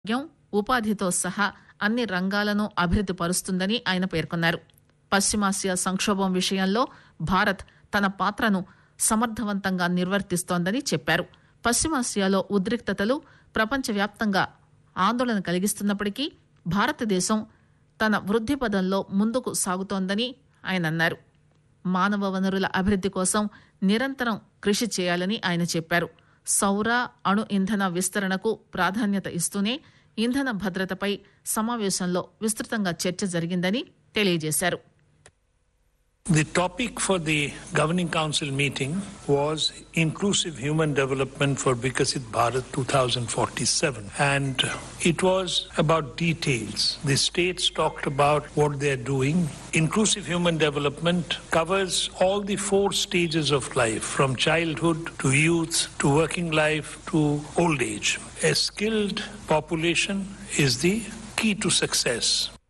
ఆరోగ్యం ఉపాధితో సహా అన్ని రంగాలను అభివృద్ది పరుస్తుందని ఆయన పేర్కొన్నారు పశ్చిమాసియా సంక్షోభం విషయంలో భారత్ తన పాత్రను సమర్థవంతంగా నిర్వర్తిస్తోందని చెప్పారు పశ్చిమాసియాలో ఉద్రిక్తతలు ప్రపంచవ్యాప్తంగా ఆందోళన కలిగిస్తున్నప్పటికీ భారతదేశం తన వృద్ది పదంలో ముందుకు సాగుతోందని ఆయన అన్నారు మానవ వనరుల అభివృద్ది కోసం నిరంతరం కృషి చేయాలని ఆయన చెప్పారు సౌర అణు ఇంధన విస్తరణకు ప్రాధాన్యత ఇస్తూనే ఇంధన భద్రతపై సమావేశంలో విస్తృతంగా చర్చ జరిగిందని తెలియజేశారు The topic for the Governing Council meeting was Inclusive Human Development for Vikasit Bharat 2047. And it was about details. The states talked about what they're doing. Inclusive human development covers all the four stages of life, from childhood to youth to working life to old age. A skilled population is the key to success.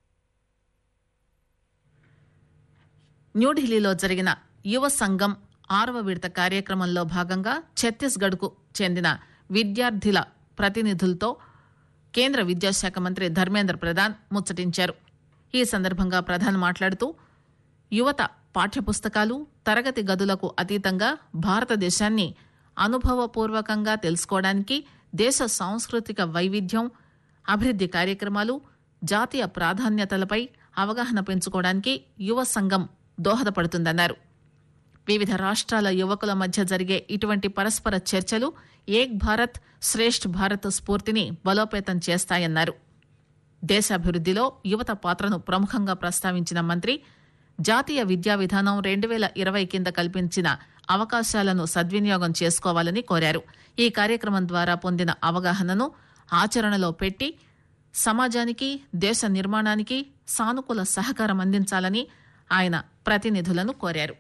న్యూఢిల్లీలో జరిగిన యువ సంఘం ఆరవ విడత కార్యక్రమంలో భాగంగా ఛత్తీస్గఢ్ కు చెందిన విద్యార్థుల ప్రతినిధులతో కేంద్ర విద్యాశాఖ మంత్రి ధర్మేంద్ర ప్రధాన్ ముచ్చటించారు ఈ సందర్భంగా ప్రధాన్ మాట్లాడుతూ యువత పాఠ్యపుస్తకాలు తరగతి గదులకు అతీతంగా భారతదేశాన్ని అనుభవపూర్వకంగా తెలుసుకోవడానికి దేశ సాంస్కృతిక వైవిధ్యం అభివృద్ది కార్యక్రమాలు జాతీయ ప్రాధాన్యతలపై అవగాహన పెంచుకోవడానికి యువ సంఘం దోహదపడుతుందన్నారు వివిధ రాష్ట్రాల యువకుల మధ్య జరిగే ఇటువంటి పరస్పర చర్చలు ఏక్ భారత్ శ్రేష్ఠ్ భారత్ స్ఫూర్తిని బలోపేతం చేస్తాయన్నారు దేశాభివృద్దిలో యువత పాత్రను ప్రముఖంగా ప్రస్తావించిన మంత్రి జాతీయ విద్యా విధానం రెండు వేల ఇరవై కింద కల్పించిన అవకాశాలను సద్వినియోగం చేసుకోవాలని కోరారు ఈ కార్యక్రమం ద్వారా పొందిన అవగాహనను ఆచరణలో పెట్టి సమాజానికి దేశ నిర్మాణానికి సానుకూల సహకారం అందించాలని ఆయన ప్రతినిధులను కోరారు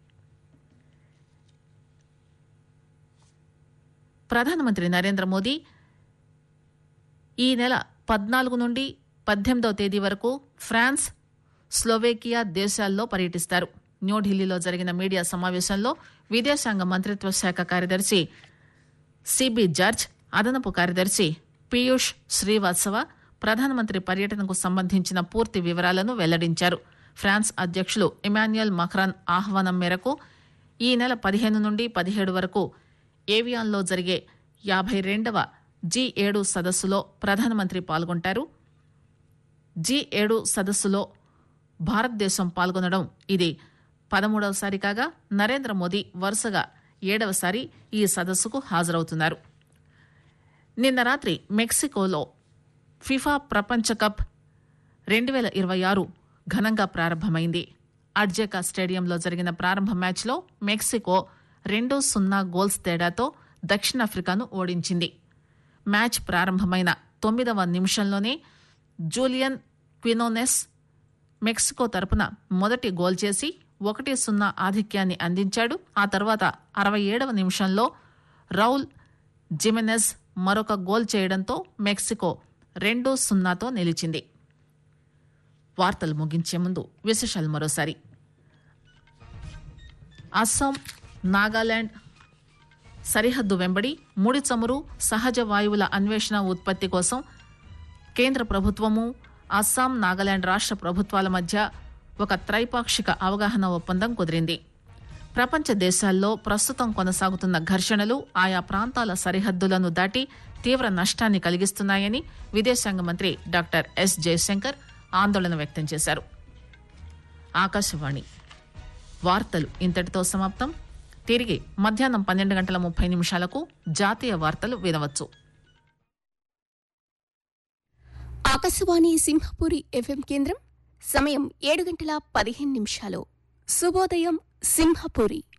ప్రధానమంత్రి నరేంద్ర మోదీ ఈ నెల పద్నాలుగు నుండి పద్దెనిమిదవ తేదీ వరకు ఫ్రాన్స్ స్లోవేకియా దేశాల్లో పర్యటిస్తారు న్యూఢిల్లీలో జరిగిన మీడియా సమావేశంలో విదేశాంగ మంత్రిత్వ శాఖ కార్యదర్శి సిబి జార్జ్ అదనపు కార్యదర్శి పీయూష్ శ్రీవాత్సవ ప్రధానమంత్రి పర్యటనకు సంబంధించిన పూర్తి వివరాలను వెల్లడించారు ఫ్రాన్స్ అధ్యక్షులు ఇమాన్యుయల్ మక్రాన్ ఆహ్వానం మేరకు ఈ నెల పదిహేను నుండి పదిహేడు వరకు ఏవియాన్లో జరిగే యాభై రెండవ జీ ఏడు సదస్సులో ప్రధానమంత్రి పాల్గొంటారు జీ ఏడు సదస్సులో భారతదేశం పాల్గొనడం ఇది పదమూడవసారి కాగా నరేంద్ర మోదీ వరుసగా ఏడవసారి ఈ సదస్సుకు హాజరవుతున్నారు నిన్న రాత్రి మెక్సికోలో ఫిఫా ప్రపంచ కప్ రెండు వేల ఇరవై ఆరు ఘనంగా ప్రారంభమైంది అడ్జెకా స్టేడియంలో జరిగిన ప్రారంభ మ్యాచ్లో మెక్సికో రెండు సున్నా గోల్స్ తేడాతో దక్షిణాఫ్రికాను ఓడించింది మ్యాచ్ ప్రారంభమైన తొమ్మిదవ నిమిషంలోనే జూలియన్ క్వినోనెస్ మెక్సికో తరపున మొదటి గోల్ చేసి ఒకటి సున్నా ఆధిక్యాన్ని అందించాడు ఆ తర్వాత అరవై ఏడవ నిమిషంలో రౌల్ జిమెనెజ్ మరొక గోల్ చేయడంతో మెక్సికో రెండు సున్నాతో నిలిచింది వార్తలు ముగించే ముందు విశేషాలు మరోసారి అస్సాం నాగాలాండ్ సరిహద్దు వెంబడి ముడి చమురు సహజ వాయువుల అన్వేషణ ఉత్పత్తి కోసం కేంద్ర ప్రభుత్వము అస్సాం నాగాలాండ్ రాష్ట్ర ప్రభుత్వాల మధ్య ఒక త్రైపాక్షిక అవగాహన ఒప్పందం కుదిరింది ప్రపంచ దేశాల్లో ప్రస్తుతం కొనసాగుతున్న ఘర్షణలు ఆయా ప్రాంతాల సరిహద్దులను దాటి తీవ్ర నష్టాన్ని కలిగిస్తున్నాయని విదేశాంగ మంత్రి డాక్టర్ ఎస్ జయశంకర్ ఆందోళన వ్యక్తం చేశారు ఆకాశవాణి వార్తలు ఇంతటితో సమాప్తం తిరిగి మధ్యాహ్నం పన్నెండు గంటల ముప్పై నిమిషాలకు జాతీయ వార్తలు వినవచ్చు ఆకాశవాణి సింహపురి ఎఫ్ఎం కేంద్రం సమయం ఏడు గంటల పదిహేను నిమిషాలు శుభోదయం సింహపురి